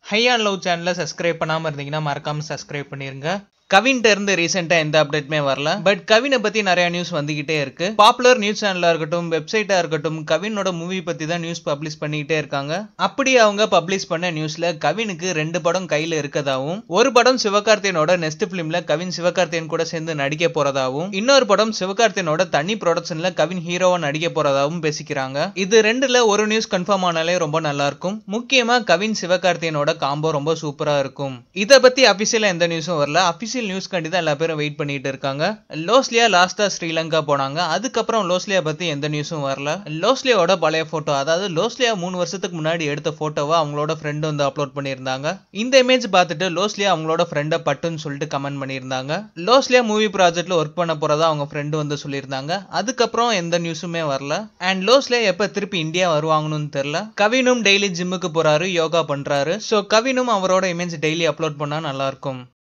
high and love சேனலை subscribe பண்ணாமல் இருந்தீங்கன்னா மறக்காமல் சப்ஸ்கிரைப் பண்ணிருங்க கவின்ட்ட இருந்து ரீசெண்டாக எந்த அப்டேட்டுமே வரல பட் கவினை பற்றி நிறைய நியூஸ் வந்துகிட்டே இருக்கு பாப்புலர் நியூஸ் சேனலாக இருக்கட்டும் வெப்சைட்டாக இருக்கட்டும் கவினோட மூவி பற்றி தான் நியூஸ் பப்ளிஷ் பண்ணிக்கிட்டே இருக்காங்க அப்படி அவங்க பப்ளிஷ் பண்ண நியூஸில் கவினுக்கு ரெண்டு படம் கையில் இருக்கதாவும் ஒரு படம் சிவகார்த்தியனோட நெக்ஸ்ட் ஃபிலிமில் கவின் சிவகார்த்தியன் கூட சேர்ந்து நடிக்க போறதாவும் இன்னொரு படம் சிவகார்த்தியனோட தனி ப்ரொடக்ஷனில் கவின் ஹீரோவா நடிக்க போறதாவும் பேசிக்கிறாங்க இது ரெண்டுல ஒரு நியூஸ் கன்ஃபார்ம் ஆனாலே ரொம்ப நல்லா இருக்கும் முக்கியமா கவின் சிவகார்த்தியனோட காம்போ ரொம்ப சூப்பரா இருக்கும் இதை பத்தி அபிஷியலா எந்த நியூஸும் வரல அபிஷியல் நியூஸ் கண்டி தான் எல்லா பேரும் வெயிட் பண்ணிட்டு இருக்காங்க லோஸ்லியா லாஸ்டா ஸ்ரீலங்கா போனாங்க அதுக்கப்புறம் லோஸ்லியா பத்தி எந்த நியூஸும் வரல லோஸ்லியாவோட பழைய போட்டோ அதாவது லோஸ்லியா மூணு வருஷத்துக்கு முன்னாடி எடுத்த போட்டோவை அவங்களோட ஃப்ரெண்டு வந்து அப்லோட் பண்ணியிருந்தாங்க இந்த இமேஜ் பார்த்துட்டு லோஸ்லியா அவங்களோட ஃப்ரெண்டை பட்டுன்னு சொல்லிட்டு கமெண்ட் பண்ணியிருந்தாங்க லோஸ்லியா மூவி ப்ராஜெக்ட்ல ஒர்க் பண்ண போறதா அவங்க ஃப்ரெண்டு வந்து சொல்லியிருந்தாங்க அதுக்கப்புறம் எந்த நியூஸுமே வரல அண்ட் லோஸ்லியா எப்ப திருப்பி இந்தியா வருவாங்கன்னு தெரியல கவினும் டெய்லி ஜிம்முக்கு போறாரு யோகா பண்றாரு ஸோ கவினும் அவரோட இமேஜ் டெய்லி அப்லோட் பண்ணா நல்லா இருக்கும்